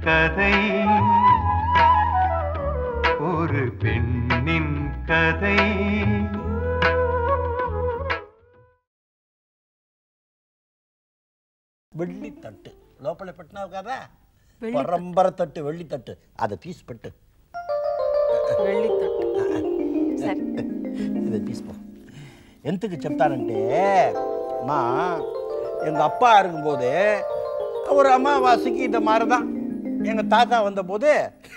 கதை ஒரு பெண்ணின் கதை வெள்ளி தட்டு లోపల పెట్టినావు కదా வெள்ளி పరంపర తట్టు వెள்ளి తట్టు அதை తీసి పెట్టు வெள்ளித்தட்டு சரி இதை తీసుకో ఎందుకు చెప్తానంటే మా எங்கள் அப்பா இருக்கும்போது ஒரு அமாவாசைக்கு இந்த மாதிரி தான் எங்கள் தாத்தா வந்தபோது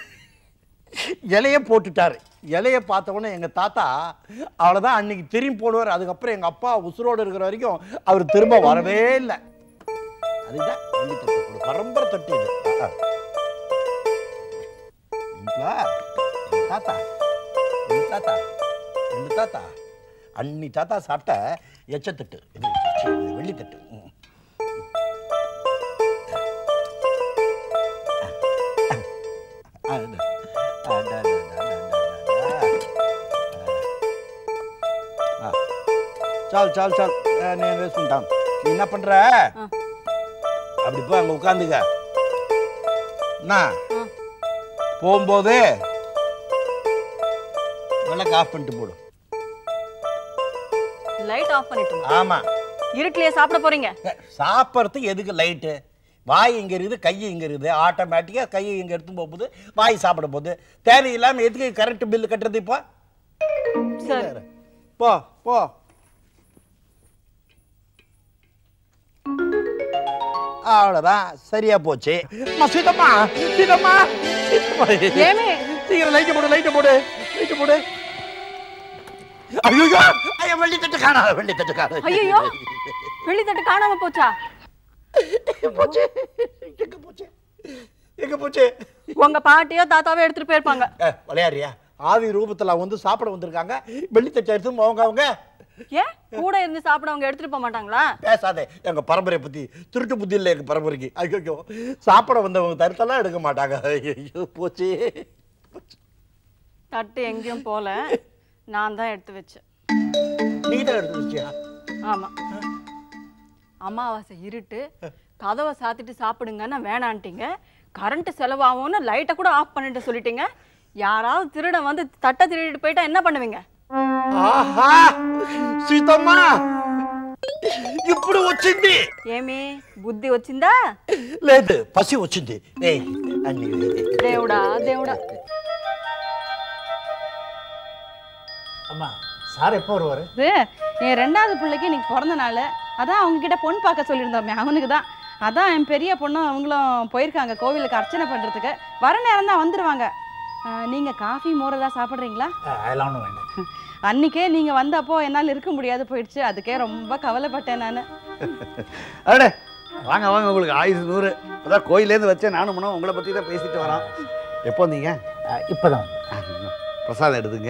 இலைய போட்டுட்டாரு இலைய பார்த்த உடனே எங்கள் தாத்தா அவ்வளோதான் அன்னைக்கு திரும்பி போடுவார் அதுக்கப்புறம் எங்கள் அப்பா உசுரோடு இருக்கிற வரைக்கும் அவர் திரும்ப வரவே இல்லை அதுதான் வெள்ளி தட்டு ஒரு பரம்பரை தட்டு இது ஆ. ఇంట్లో எங்க தாத்தா எங்க தாத்தா எங்க தாத்தா அன்னி தாத்தா சாப்பிட்ட எச்சத்தட்டு இது சி, இது வெள்ளித்தட்டு ம். ஆ, இது. அடா, அடா, அடா, அடா, அடா. ஆ. చాలు చాలు చాలు ఆ, నేను వేసుకుంటాను நீ என்ன பண்ற ஆ. அப்படி போய் அங்க உட்காந்துக்க என்ன ஆ. போகும்போது விளக்கு ஆஃப் பண்ணிட்டு போடு லைட் ஆஃப் பண்ணிட்டு ஆமா இருட்டிலேயே சாப்பிட போறீங்க சாப்பிட்றதுக்கு எதுக்கு லைட்டு வாய் இங்க இருக்குது கை இங்க இருக்குது ஆட்டோமேட்டிக்கா கையை இங்க எடுத்து போகுது வாய் சாப்பிட போகுது தேவையில்லாம எதுக்கு கரண்ட் பில்லு கட்டுறது இப்போ சரி போ போ அவ்வளோதான் சரியா போச்சு அம்மா, சீதம்மா சீதம்மா சீதம்மா. ஏமே சீக்கிரம் லைட்டை போடு லைட்டை போடு லைட்டை போடு ஐயோ ஐயா வெள்ளி தட்டு காணாத வெள்ளி தட்டு காணாத ஐயோ வெள்ளித்தட்டு காணாம போச்சா போச்சு எங்க போச்சு எங்க போச்சு உங்க பாட்டியோ தாத்தாவோ எடுத்துட்டு போயிருப்பாங்க ஏ, விளையாடுறியா ஆவி ரூபத்துல அவங்க வந்து சாப்பிட வந்திருக்காங்க வெள்ளி தட்டு எடுத்து அவங்க அவங்க ஏன் கூட இருந்து சாப்பிட அவங்க எடுத்துட்டு போக மாட்டாங்களா பேசாதே எங்க பரம்பரை பத்தி திருட்டு புத்தி இல்லை எங்க பரம்பரைக்கு ஐயோ சாப்பிட வந்தவங்க தருத்தெல்லாம் எடுக்க மாட்டாங்க ஐயோ போச்சு தட்டு எங்கேயும் போல நான் தான் எடுத்து வச்சேன் நீ தான் எடுத்து வச்சியா ஆமா அமாவாசை இருட்டு கதவை சாத்திட்டு சாப்பிடுங்கன்னா வேணான்ட்டீங்க கரண்ட் செலவாகும்னு லைட்டை கூட ஆஃப் பண்ணிட்டு சொல்லிட்டீங்க யாராவது திருடன் வந்து தட்டை திருடிட்டு போயிட்டா என்ன பண்ணுவீங்க ఆహా సీతమ్మా ఇప్పుడు వచ్చింది ఏమి బుద్ధి వచ్చిందా లేదు పసి వచ్చింది ఏయ్ అన్ని దేవుడా దేవుడా அம்மா சார் எப்போ வருவார் இது என் ரெண்டாவது பிள்ளைக்கு இன்னைக்கு பிறந்த நாள் அதான் அவங்க கிட்ட பொண்ணு பார்க்க சொல்லியிருந்தோமே அவனுக்கு தான் அதான் என் பெரிய பொண்ணும் அவங்களும் போயிருக்காங்க கோவிலுக்கு அர்ச்சனை பண்ணுறதுக்கு வர நேரம் தான் வந்துடுவாங்க நீங்கள் காஃபி மோரெல்லாம் சாப்பிட்றீங்களா அதெல்லாம் ஒன்றும் வேண்டாம் அன்னைக்கே நீங்கள் வந்தப்போ என்னால் இருக்க முடியாது போயிடுச்சு அதுக்கே ரொம்ப கவலைப்பட்டேன் நான் அடே வாங்க வாங்க உங்களுக்கு ஆயுசு நூறு அதான் கோயிலேருந்து வச்சேன் நானும் முன்னும் உங்களை பற்றி தான் பேசிட்டு வரோம் எப்போ வந்தீங்க இப்போ தான் ஆ, இந்தா. பிரசாதம் எடுத்துங்க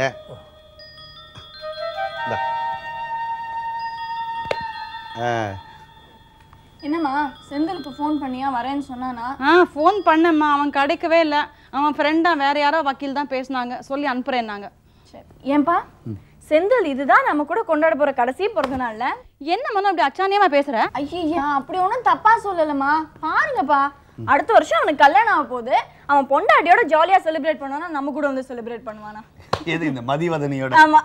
இந்தா. ஆ என்னம்மா செந்திலுக்கு ஃபோன் பண்ணியா வரேன்னு சொன்னானா ஆ ஃபோன் பண்ணேம்மா அவன் கிடைக்கவே இல்லை அவன் ஃப்ரெண்டாக வேற யாரோ வக்கீல் தான் பேசினாங்க சொல்லி அனுப்புறேன்னாங்க சரி ஏன்பா செந்தில் இதுதான் நம்ம கூட கொண்டாட போற கடைசி பிறந்த நாள்ல என்ன மனம் அப்படி அச்சானியமாக பேசுகிற ஐயா அப்படி ஒன்றும் தப்பா சொல்லலம்மா பாருங்கப்பா அடுத்த வருஷம் அவனுக்கு கல்யாணம் ஆக போகுது அவன் பொண்டாட்டியோட ஜாலியா செலிப்ரேட் பண்ணுவானா நம்ம கூட வந்து செலிப்ரேட் பண்ணுவானா எது இந்த மதிவதனியோட ஆமா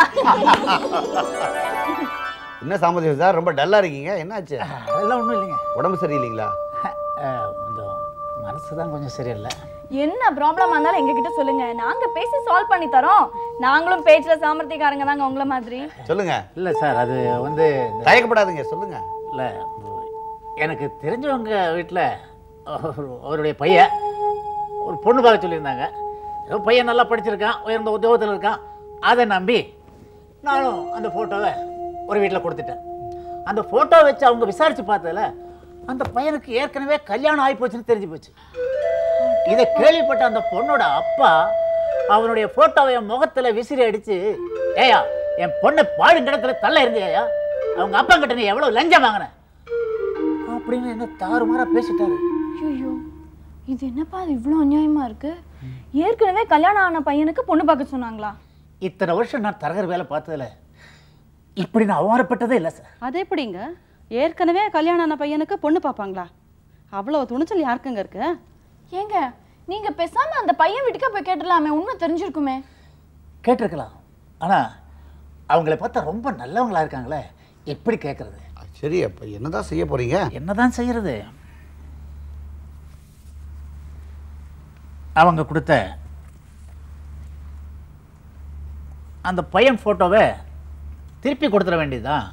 என்ன சாமர்த்தியம் சார் ரொம்ப டல்லா இருக்கீங்க என்னாச்சு அதெல்லாம் ஒன்றும் இல்லைங்க உடம்பு சரியில்லைங்களா அஹ், கொஞ்சம் மனசு தான் கொஞ்சம் சரியில்லை என்ன ப்ராப்ளமா இருந்தாலும் எங்ககிட்ட சொல்லுங்க நாங்க பேசி சால்வ் பண்ணி தரோம் நாங்களும் பேச்சுல சாமர்த்தியக்காரங்க தாங்க உங்கள மாதிரி சொல்லுங்க இல்லை சார் அது வந்து இந்த- தயக்கப்படாதீங்க சொல்லுங்க இல்லை எனக்கு தெரிஞ்சவங்க வீட்டில் அவருடைய பையன் ஒரு பொண்ணு பார்க்க சொல்லியிருந்தாங்க ஏதோ பையன் நல்லா படிச்சிருக்கான் உயர்ந்த உத்தியோகத்தில் இருக்கான் அதை நம்பி நானும் அந்த ஃபோட்டோவை ஒரு வீட்டில் கொடுத்துட்டேன் அந்த ஃபோட்டோ வச்சு அவங்க விசாரித்து பார்த்ததுல அந்த பையனுக்கு ஏற்கனவே கல்யாணம் ஆகி போச்சுன்னு தெரிஞ்சு போச்சு இதை கேள்விப்பட்ட அந்த பொண்ணோட அப்பா அவனுடைய ஃபோட்டோவை என் முகத்தில் விசிறி அடித்து ஏயா என் பொண்ணை பாடுங்கிடத்துல தள்ள இருந்தியா அவங்க அப்பா கிட்ட நீ எவ்வளோ லஞ்சம் வாங்கின அப்படின்னு என்ன தாறுமாறா பேசிட்டாரு ஐயோ இது என்னப்பா இது இவ்வளோ அநியாயமா இருக்கு ஏற்கனவே கல்யாணம் ஆன பையனுக்கு பொண்ணு பார்க்க சொன்னாங்களா இத்தனை வருஷம் நான் தரகர் வேலை பார்த்ததுல இப்படி நான் அவமானப்பட்டதே இல்லை சார் அது எப்படிங்க ஏற்கனவே கல்யாணம் ஆன பையனுக்கு பொண்ணு பார்ப்பாங்களா அவ்வளோ துணிச்சல் யாருக்குங்க இருக்கு ஏங்க நீங்க பேசாம அந்த பையன் வீட்டுக்கு போய் கேட்டுடலாமே உண்மை தெரிஞ்சிருக்குமே கேட்டிருக்கலாம் ஆனால் அவங்கள பார்த்தா ரொம்ப நல்லவங்களா இருக்காங்களே எப்படி கேட்குறது சரி அப்போ என்னதான் செய்ய போறீங்க என்னதான் செய்யறது அவங்க கொடுத்த அந்த பையன் ஃபோட்டோவை திருப்பி கொடுத்துட வேண்டியதுதான்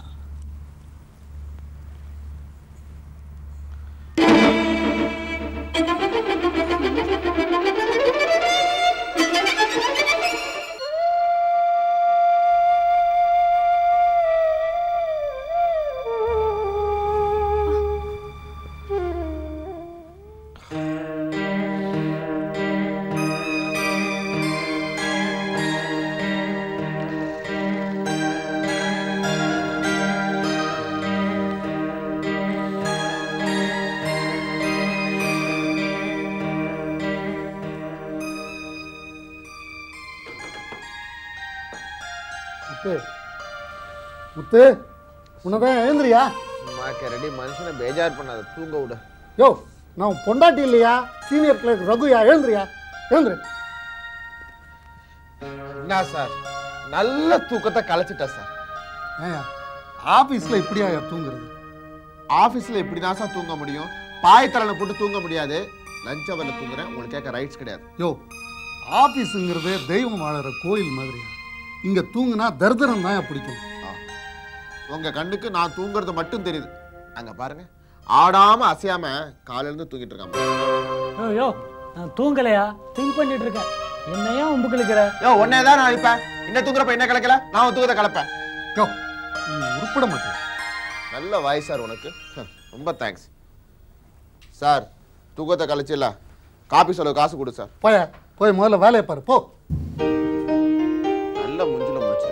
முத்து முத்து உனதான் எழுந்திரியா ரெடி மனுஷனை பேஜார் பண்ணாத தூங்க விடு யோ நான் உன் பொண்டாட்டி இல்லையா சீனியர் கிளர்க் ரகுயா எழுந்திரியா எழுந்துரு என்ன சார் நல்ல தூக்கத்தை கலைச்சிட்டா சார் ஏயா ஆஃபீஸில் இப்படியா தூங்குறது ஆஃபீஸில் இப்படி தான் சார் தூங்க முடியும் பாய் தலையில போட்டு தூங்க முடியாது லஞ்ச் அவரில் தூங்குறேன் உங்களுக்கு கேட்க ரைட்ஸ் கிடையாது யோ ஆஃபீஸுங்கிறதே தெய்வம் வாழற கோயில் மாதிரியா இங்கே தூங்குனா தர்தரம் தான் பிடிக்கும் உங்க கண்ணுக்கு நான் தூங்குறது மட்டும் தெரியுது அங்க பாருங்க ஆடாம அசையாம காலையில இருந்து தூங்கிட்டு இருக்காங்க ஐயோ நான் தூங்கலையா திங்க் பண்ணிட்டு இருக்கேன் என்னையா உம்புக்கு இருக்கிற யோ உன்னே தான் நான் அழிப்பேன் என்ன தூங்குறப்ப என்ன கலக்கல நான் உன் தூக்கத்தை கலப்பேன் யோ நீ உருப்பிட மாட்டேன் நல்ல வாய் சார் உனக்கு ஹம், ரொம்ப தேங்க்ஸ் சார் தூக்கத்தை கழிச்சில்ல காப்பி செலவு காசு கொடு சார் போய போய் முதல்ல வேலையை பாரு போ நல்ல முஞ்சில முடிச்சிருக்கேன்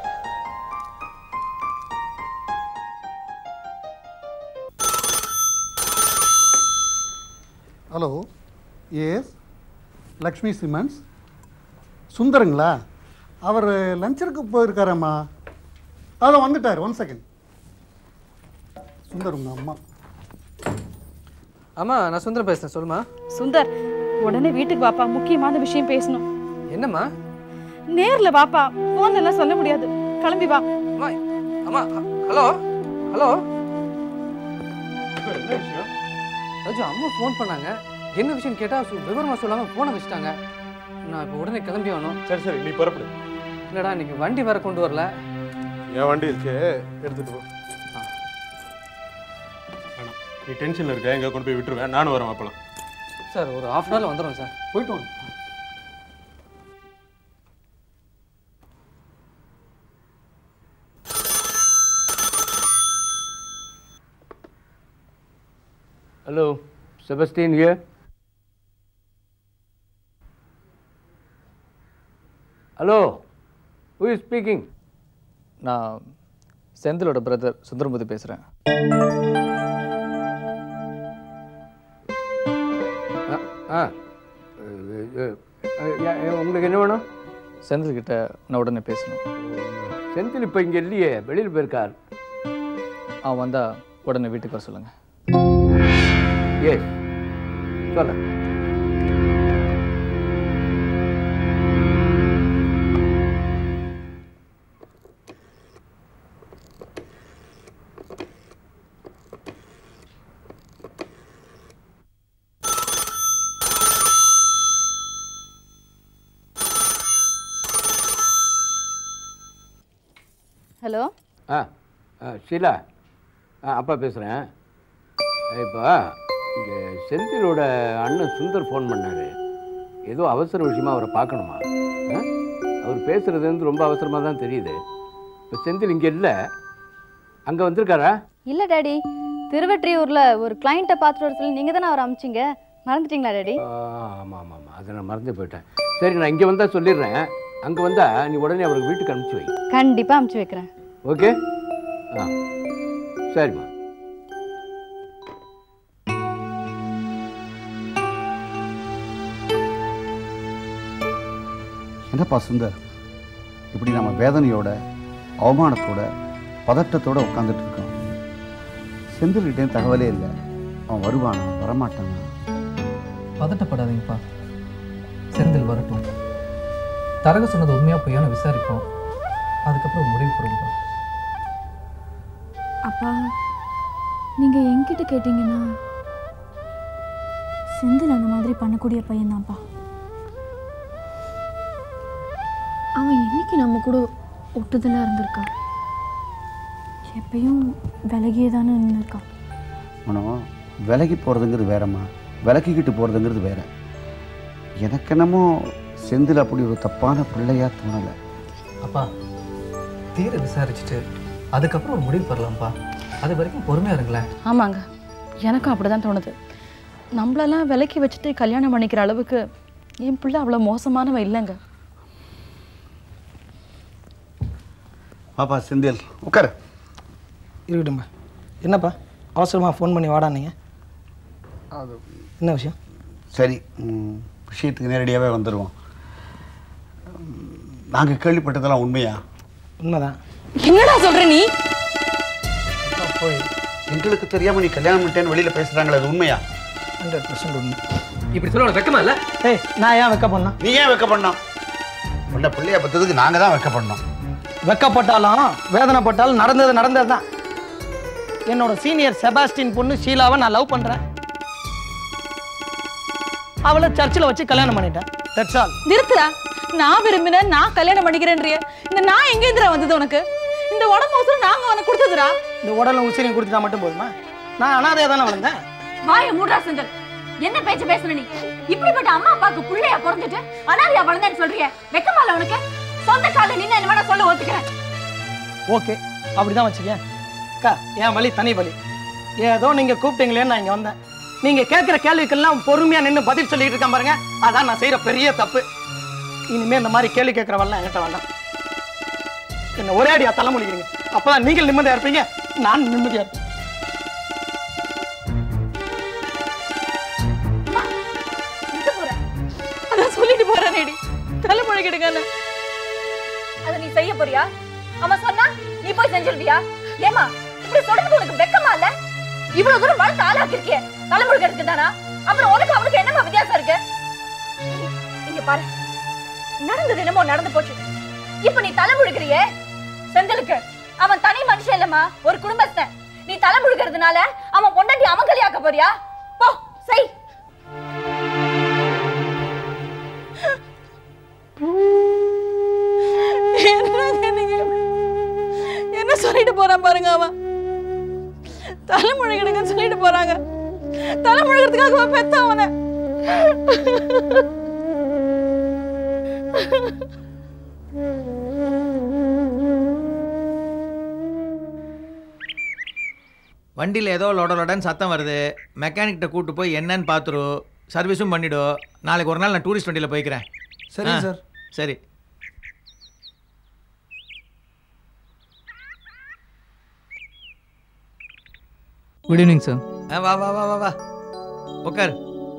ஹலோ எஸ் லக்ஷ்மி சிமெண்ட்ஸ் சுந்தருங்களா அவர் லஞ்சருக்கு போயிருக்காரம்மா அதான் வந்துட்டார் ஒன் செகண்ட் சுந்தர் உங்க அம்மா அம்மா நான் சுந்தரம் பேசுறேன் சொல்லுமா சுந்தர் உடனே வீட்டுக்கு வாப்பா முக்கியமான விஷயம் பேசணும் என்னம்மா நேர்ல வாப்பா போன்ல எல்லாம் சொல்ல முடியாது கிளம்பி வா அம்மா அம்மா ஹலோ ஹலோ என்ன விஷயம் ராஜு அம்மா ஃபோன் பண்ணாங்க என்ன விஷயம் கேட்டால் சு விவரமாக சொல்லாமல் ஃபோனை வச்சுட்டாங்க நான் இப்போ உடனே கிளம்பி வரணும் சரி சரி நீ புறப்படு இல்லைடா இன்னைக்கு வண்டி வேற கொண்டு வரல என் வண்டி இருக்கு எடுத்துட்டு போ வேணாம் நீ டென்ஷன்ல இருக்க எங்க கொண்டு போய் விட்டுருவேன் நானும் வரேன் அப்பலாம் சார் ஒரு ஹாஃப் அன் ஹவரில் வந்துடும் சார் போயிட்டு வாங்க Hello, Sebastian here. Hello, who is speaking? நான் செந்திலோட பிரதர் சுந்தரமுதி பேசுகிறேன் ஆ உங்களுக்கு என்ன வேணும் செந்தில்கிட்ட நான் உடனே பேசணும் செந்தில் இப்போ இங்கே இல்லையே வெளியில் போயிருக்கார் அவன் வந்தால் உடனே வீட்டுக்கு வர சொல்லுங்கள் எஸ் சொல்ல ஹலோ ஆ ஆ, ஷீலா ஆ அப்பா பேசுகிறேன் இப்போ இங்கே செந்திலோட அண்ணன் சுந்தர் ஃபோன் பண்ணார் ஏதோ அவசர விஷயமா அவரை பார்க்கணுமா ஆ? அவர் பேசுகிறது வந்து ரொம்ப அவசரமாக தான் தெரியுது இப்போ செந்தில் இங்கே இல்லை அங்கே வந்திருக்காரா இல்ல டாடி திருவெற்றியூர்ல ஒரு கிளைண்ட்டை பார்த்துட்டு வர சொல்லி நீங்க தானே அவர் அமிச்சிங்க மறந்துட்டீங்களா டாடி ஆமாம் ஆமாம் ஆமாம் அதை நான் மறந்து போயிட்டேன் சரி நான் இங்கே வந்தால் சொல்லிடுறேன் அங்கே வந்தால் நீ உடனே அவருக்கு வீட்டுக்கு அனுப்பிச்சி வை கண்டிப்பா அமுச்சு வைக்கிறேன் ஓகே ஆ சரிம்மா என்னப்பா சுந்தர் இப்படி நம்ம வேதனையோட அவமானத்தோட பதட்டத்தோட உட்காந்துட்டு இருக்கோம் செந்தில்கிட்டே தகவலே இல்லை அவன் வருவானா வரமாட்டானா பதட்டப்படாதீங்கப்பா செந்தில் வரட்டும் தரக சொன்னது உண்மையா பொய்யான்னு விசாரிப்போம் அதுக்கப்புறம் ஒரு முடிவு போடுவோம்ப்பா அப்பா நீங்க என்கிட்ட கேட்டீங்கன்னா செந்தில் அந்த மாதிரி பண்ணக்கூடிய பையன்தான்ப்பா அவன் என்னைக்கு நம்ம கூட ஒட்டுதலா இருந்திருக்கான் எப்பயும் விலகியே தானே நின்றுருக்கான் மனம் விலகி போகிறதுங்கிறது வேறம்மா விலக்கிக்கிட்டு போகிறதுங்கிறது வேற எனக்கு என்னமோ செந்தில் அப்படி ஒரு தப்பான பிள்ளையா தோணலை அப்பா தீர விசாரிச்சுட்டு அதுக்கப்புறம் ஒரு முடிவு பெறலாம்ப்பா அது வரைக்கும் பொறுமையா இருங்களேன் ஆமாங்க எனக்கும் அப்படிதான் தோணுது நம்மளெல்லாம் விலைக்கு வச்சுட்டு கல்யாணம் பண்ணிக்கிற அளவுக்கு என் பிள்ளை அவ்வளோ மோசமானவன் இல்லைங்க பாப்பா செந்தில் உட்காரு இருக்கட்டும்பா என்னப்பா அவசரமாக ஃபோன் பண்ணி வாடானீங்க அது என்ன விஷயம் சரி ம், விஷயத்துக்கு நேரடியாகவே வந்துடுவோம் நாங்கள் கேள்விப்பட்டதெல்லாம் உண்மையா உண்மைதான் என்னடா சொல்ற நீ போய் எங்களுக்கு தெரியாமல் நீ கல்யாணம் பண்ணிட்டேன்னு வெளியில் பேசுகிறாங்களே அது உண்மையா ஹண்ட்ரட் பர்சன்ட் உண்மை இப்படி சொல்ல உனக்கு வெக்கமா இல்ல ஏய் நான் ஏன் வெக்க பண்ணோம் நீ ஏன் வெக்க பண்ணோம் உன்னை பிள்ளைய பற்றதுக்கு நாங்கள் தான் வெக்க பண்ணோம் வெக்கப்பட்டாலும் வேதனைப்பட்டாலும் நடந்தது நடந்தது தான் என்னோட சீனியர் செபாஸ்டின் பொண்ணு ஷீலாவை நான் லவ் பண்ணுறேன் அவளை சர்ச்சில் வச்சு கல்யாணம் பண்ணிட்டேன் தட்ஸ் ஆல் நிறுத்துடா நான் விரும்பினேன் நான் கல்யாணம் பண்ணிக்கிறேன்றிய இந்த நான் எங்க இருந்துடா வந்தது உனக்கு இந்த உடம்பு அவசரம் நாங்க உனக்கு கொடுத்ததுடா இந்த உடலும் உசிரியும் கொடுத்துட்டா மட்டும் போதுமா நான் அனாதையாக தானே வளர்ந்தேன் வாய மூடா செந்தில் என்ன பேச்சு பேசுன நீ இப்படிப்பட்ட அம்மா அப்பாவுக்கு புள்ளையா பிறந்துட்டு அனாதையா வளர்ந்தேன்னு சொல்றிய வெக்கமால உனக்கு சொந்த கால நின்னு என்ன வேணா சொல்ல ஒத்துக்கிறேன் ஓகே அப்படிதான் வச்சுக்கேன் அக்கா என் வழி தனி வழி ஏதோ நீங்க கூப்பிட்டீங்களேன்னு நான் இங்க வந்தேன் நீங்க கேட்குற கேள்விக்கெல்லாம் பொறுமையா நின்று பதில் சொல்லிட்டு இருக்கேன் பாருங்க அதான் நான் செய்யற பெரிய தப்பு இனிமே இந்த மாதிரி கேள்வி கேட்கறவெல்லாம் என்கிட்ட வேண்டாம் என்ன ஒரே அடியா தலைமொழிக்கிறீங்க அப்பதான் நீங்கள் நிம்மதியா இருப்பீங்க நான் நிம்மதியா இருப்பேன் அதான் சொல்லிட்டு போறேனேடி தலைமுறை கெடுங்கன்னு அத நீ செய்ய போறியா அவன் சொன்னா நீ போய் செஞ்சிருவியா ஏமா இப்படி சொல்றதுக்கு உனக்கு வெக்கமா இல்ல இவ்வளவு தூரம் வளர்த்து ஆளாக்கிருக்கிய தலைமுழுக்கிறதுக்கு தானா அப்புறம் உனக்கு அவனுக்கு என்னமா வித்தியாசம் இருக்கு இங்க பாரு நடந்தது என்னமோ நடந்து போச்சு இப்ப நீ தலைமுழுக்கிறியே செந்திலுக்கு அவன் தனி மனுஷன் இல்லம்மா ஒரு குடும்பஸ்தன் நீ தலைமுழுக்கிறதுனால அவன் பொண்டாட்டி அவன் கலியாக்க போறியா போ செய் என்னங்க நீங்க என்ன சொல்லிட்டு போறான் பாருங்க அவன் தலைமுறை கெடுங்கன்னு சொல்லிட்டு போறாங்க தலைமுழுகிறதுக்காக அவன் பெத்த அவனை வண்டியில் ஏதோ லொட லொடன்னு சத்தம் வருது மெக்கானிக்கிட்ட கூட்டு போய் என்னன்னு பார்த்துரு சர்வீஸும் பண்ணிடு நாளைக்கு ஒரு நாள் நான் டூரிஸ்ட் வண்டியில் போய்க்கிறேன் சரிங்க ஆ, சார். சரி குட் ஈவினிங் சார் ஆ, வா வா வா வா வா உட்கார்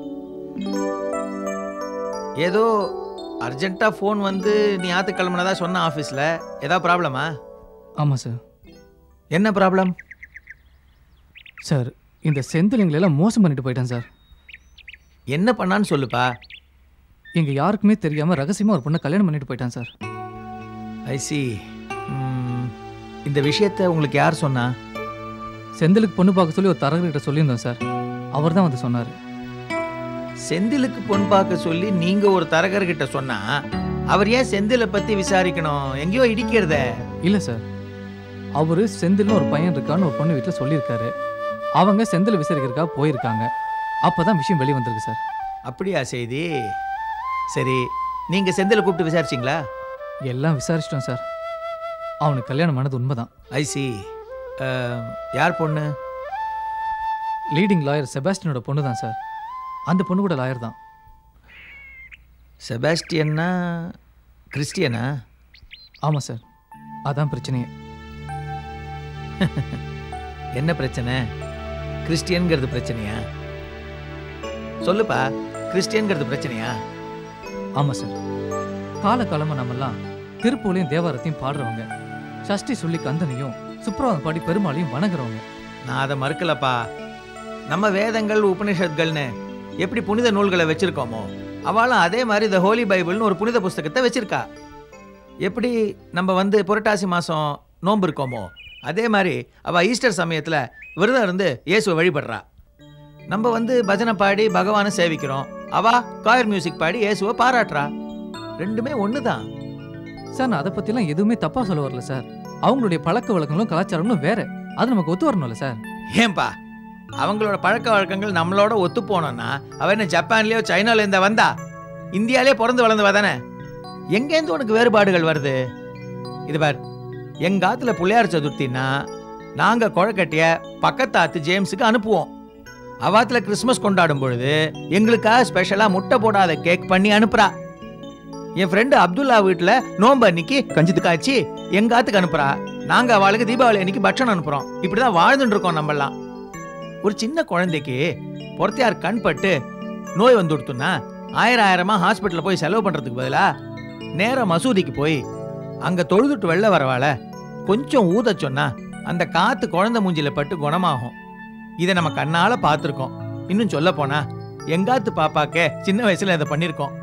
ஏதோ அர்ஜென்ட்டாக ஃபோன் வந்து நீ ஆத்து கிளம்புனதா சொன்ன ஆஃபீஸில் ஏதாவது ப்ராப்ளமா ஆமாம் சார் என்ன ப்ராப்ளம் சார் இந்த செந்திலிங்களை எல்லாம் மோசம் பண்ணிட்டு போயிட்டான் சார் என்ன பண்ணான்னு சொல்லுப்பா எங்க யாருக்குமே தெரியாம ரகசியமா ஒரு பொண்ணை கல்யாணம் பண்ணிட்டு போயிட்டான் சார் ஐ சி இந்த விஷயத்தை உங்களுக்கு யார் சொன்னா செந்திலுக்கு பொண்ணு பார்க்க சொல்லி ஒரு தரகர்கிட்ட சொல்லியிருந்தோம் சார் அவர் தான் வந்து சொன்னார் செந்திலுக்கு பொன் பார்க்க சொல்லி நீங்க ஒரு தரகர்கிட்ட சொன்னா அவர் ஏன் செந்திலை பத்தி விசாரிக்கணும் எங்கேயோ இடிக்கிறதே இல்லை சார் அவர் செந்தில்னு ஒரு பையன் இருக்கான்னு ஒரு பொண்ணு வீட்டில் சொல்லியிருக்காரு அவங்க செந்தில் விசாரிக்கிறதுக்காக போயிருக்காங்க அப்போ தான் விஷயம் வெளியே வந்திருக்கு சார் அப்படியா செய்தி சரி நீங்க செந்திலை கூப்பிட்டு விசாரிச்சிங்களா எல்லாம் விசாரிச்சிட்டோம் சார் அவனுக்கு கல்யாணம் ஆனது உண்மைதான் ஐ சி யார் பொண்ணு லீடிங் லாயர் செபாஸ்டினோட பொண்ணு தான் சார் அந்த பொண்ணு கூட லாயர் தான் செபாஸ்டியன்னா கிறிஸ்டியனா ஆமாம் சார் அதான் பிரச்சனையே என்ன பிரச்சனை கிறிஸ்டியன்கிறது பிரச்சனையா சொல்லுப்பா கிறிஸ்டியன்கிறது பிரச்சனையா ஆமாம் சார் காலகாலமாக நம்மெல்லாம் திருப்பூலையும் தேவாரத்தையும் பாடுறவங்க சஷ்டி சொல்லி கந்தனையும் சுப்ரவாதம் பாடி பெருமாளையும் வணங்குறவங்க நான் அதை மறுக்கலப்பா நம்ம வேதங்கள் உபனிஷத்கள்னு எப்படி புனித நூல்களை வச்சிருக்கோமோ அவளும் அதே மாதிரி த ஹோலி பைபிள்னு ஒரு புனித புஸ்தகத்தை வச்சிருக்கா எப்படி நம்ம வந்து புரட்டாசி மாதம் நோன்பு இருக்கோமோ அதே மாதிரி அவள் ஈஸ்டர் சமயத்தில் விரதம் இருந்து இயேசுவை வழிபடுறா நம்ம வந்து பஜனை பாடி பகவானை சேவிக்கிறோம் அவ காயர் மியூசிக் பாடி இயேசுவை பாராட்டுறா ரெண்டுமே ஒன்று தான் சார் நான் அதை பற்றிலாம் எதுவுமே தப்பாக சொல்ல வரல சார் அவங்களுடைய பழக்க வழக்கங்களும் கலாச்சாரங்களும் வேற அது நமக்கு ஒத்து வரணும்ல சார் ஏன்பா அவங்களோட பழக்க வழக்கங்கள் நம்மளோட ஒத்து போனோம்னா அவ என்ன ஜப்பான்லயோ சைனால இருந்தா வந்தா இந்தியாலே பிறந்து வளர்ந்தவ தானே எங்கேருந்து உனக்கு வேறுபாடுகள் வருது இது பார் எங்க ஆத்துல பிள்ளையார் சதுர்த்தின்னா நாங்க குழக்கட்டிய பக்கத்து ஆத்து ஜேம்ஸுக்கு அனுப்புவோம் அவாத்துல கிறிஸ்மஸ் கொண்டாடும் பொழுது எங்களுக்காக ஸ்பெஷலா முட்டை போடாத கேக் பண்ணி அனுப்புறா என் ஃப்ரெண்டு அப்துல்லா வீட்டுல நோம்பு அன்னைக்கு கஞ்சி காய்ச்சி எங்க ஆத்துக்கு அனுப்புறா நாங்க அவளுக்கு தீபாவளி அன்னைக்கு பட்சணம் அனுப்புறோம் இப்படிதான் வாழ்ந்துட்டு இருக்கோம் நம்மலாம் ஒரு சின்ன குழந்தைக்கு பொறத்தையார் கண் பட்டு நோய் வந்து கொடுத்தோன்னா ஆயிரம் ஆயிரமா ஹாஸ்பிட்டலில் போய் செலவு பண்றதுக்கு பதிலா நேரா மசூதிக்கு போய் அங்க தொழுதுட்டு வெளில வரவால கொஞ்சம் ஊத சொன்னா அந்த காத்து குழந்தை மூஞ்சில பட்டு குணமாகும் இதை நம்ம கண்ணால பார்த்துருக்கோம் இன்னும் சொல்ல போனா எங்காத்து பாப்பாக்கே சின்ன வயசுல இதை பண்ணியிருக்கோம்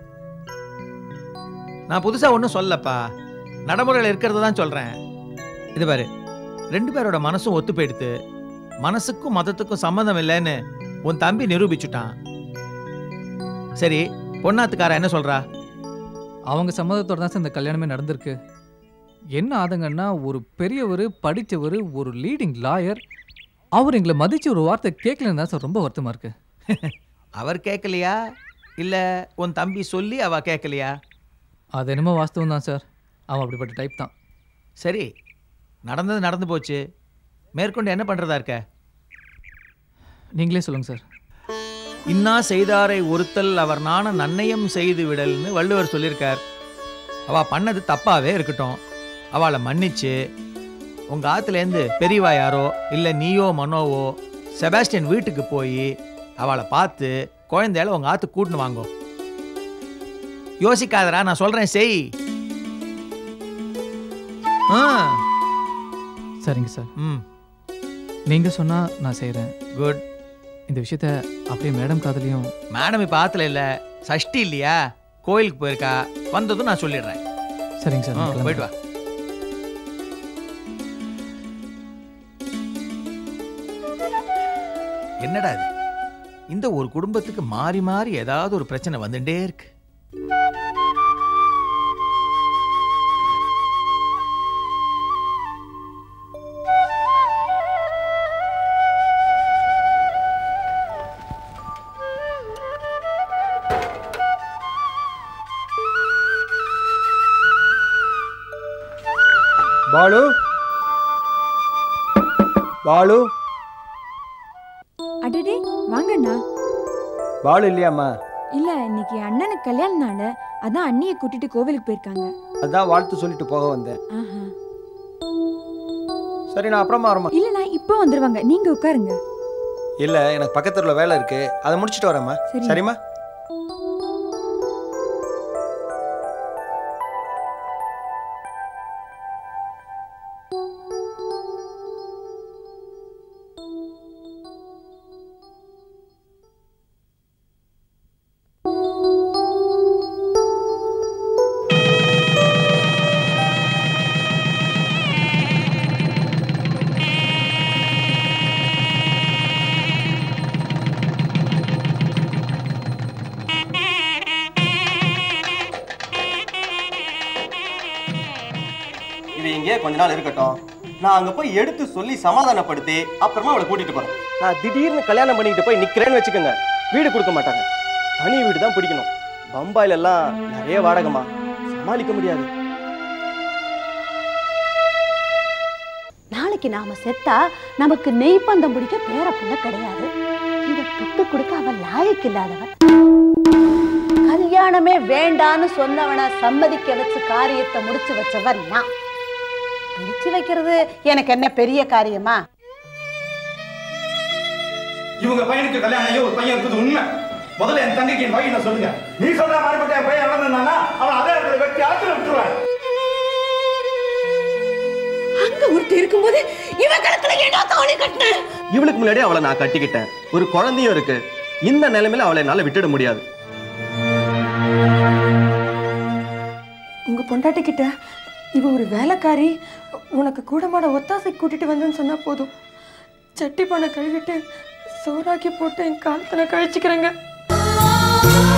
நான் புதுசா ஒன்றும் சொல்லப்பா நடைமுறையில் இருக்கிறத தான் சொல்றேன் இது பாரு ரெண்டு பேரோட மனசும் ஒத்து போயிடுத்து மனசுக்கும் மதத்துக்கும் சம்மந்தம் இல்லைன்னு உன் தம்பி நிரூபிச்சுட்டான் சரி பொண்ணாத்துக்கார என்ன சொல்றா அவங்க சம்மதத்தோட தான் சார் இந்த கல்யாணமே நடந்திருக்கு என்ன ஆதங்கன்னா ஒரு பெரியவர் படித்தவர் ஒரு லீடிங் லாயர் அவர் எங்களை மதிச்சு ஒரு வார்த்தை கேட்கலன்னு தான் சார் ரொம்ப வருத்தமாக இருக்கு அவர் கேட்கலையா இல்ல உன் தம்பி சொல்லி அவ கேட்கலையா அது என்னமோ வாஸ்தவம் தான் சார் அவன் அப்படிப்பட்ட டைப் தான் சரி நடந்தது நடந்து போச்சு மேற்கொண்டு என்ன பண்றதா இருக்க நீங்களே சொல்லுங்க சார் இன்னா செய்தாரை ஒருத்தல் அவர் நாண நன்னயம் செய்து விடல்னு வள்ளுவர் சொல்லியிருக்கார் அவ பண்ணது தப்பாவே இருக்கட்டும் அவளை மன்னிச்சு உங்க ஆத்துலேருந்து பெரியவா யாரோ இல்ல நீயோ மனோவோ செபாஸ்டியன் வீட்டுக்கு போய் அவளை பார்த்து குழந்தையால உங்க ஆத்து கூட்டின்னு வாங்கோ யோசிக்காதடா நான் சொல்றேன் செய் ஆ சரிங்க சார் ம் நீங்கள் சொன்னால் நான் செய்கிறேன் குட் இந்த விஷயத்த அப்படியே மேடம் காதலையும் மேடம் இப்போ ஆத்துல இல்ல சஷ்டி இல்லையா கோயிலுக்கு போயிருக்கா வந்ததும் நான் சொல்லிடுறேன் சரிங்க சார் ஆ, நான் கிளம்புறேன். போயிட்டு வா என்னடா இது இந்த ஒரு குடும்பத்துக்கு மாறி மாறி ஏதாவது ஒரு பிரச்சனை வந்துட்டே இருக்கு பாலு பாலு அடடே வாங்கண்ணா பாலு இல்லையாம்மா இல்ல இன்னைக்கு அண்ணனுக்கு கல்யாண நாள் அதான் அண்ணியை கூட்டிட்டு கோவிலுக்கு போயிருக்காங்க அதான் வாழ்த்து சொல்லிட்டு போக வந்தேன் ஆஹா. சரி நான் அப்புறமா வரமா இல்லண்ணா இப்போ வந்துருவாங்க நீங்க உட்காருங்க இல்ல எனக்கு பக்கத்துல வேலை இருக்கு அதை முடிச்சிட்டு வரேம்மா சரி. சரிம்மா இது இங்கே கொஞ்ச நாள் இருக்கட்டும் நான் அங்க போய் எடுத்து சொல்லி சமாதானப்படுத்தி அப்புறமா அவளை கூட்டிட்டு போறேன் நான் திடீர்னு கல்யாணம் பண்ணிக்கிட்டு போய் நிக்கிறேன்னு வச்சுக்கோங்க வீடு கொடுக்க மாட்டாங்க தனி வீடு தான் பிடிக்கணும் பம்பாயில எல்லாம் நிறைய வாடகைமா சமாளிக்க முடியாது நாளைக்கு நாம செத்தா நமக்கு நெய் பந்தம் பிடிக்க பேர புள்ள கிடையாது இத பெத்து கொடுக்க அவன் லாயக்கு இல்லாதவன் கல்யாணமே வேண்டான்னு சொன்னவனை சம்மதிக்க வச்சு காரியத்தை முடிச்சு வச்சவன் நான் பிடிச்சு வைக்கிறது எனக்கு என்ன பெரிய காரியமா இவங்க பையனுக்கு கல்யாணம் ஆகி ஒரு பையன் இருக்குது உண்மை முதல்ல என் தங்கைக்கு என் பையனை சொல்லுங்க நீ சொல்ற மாதிரிப்பட்ட என் பையன் இறந்தானா அவன் அதே இடத்துல வெட்டி ஆத்துல விட்டுருவேன் அங்க ஒருத்தர் இருக்கும்போது இவன் கழுத்துல ஏடா தாலி கட்டின இவளுக்கு முன்னாடி அவளை நான் கட்டிக்கிட்டேன் ஒரு குழந்தையும் இருக்கு இந்த நிலைமையில அவளை என்னால விட்டுட முடியாது உங்க பொண்டாட்டி கிட்ட இவ ஒரு வேலைக்காரி உனக்கு கூடமாட ஒத்தாசை கூட்டிட்டு வந்தேன்னு சொன்னா போதும் சட்டி பானை கழுவிட்டு சோறாக்கி போட்டு என் காலத்துல கழிச்சுக்கிறேங்க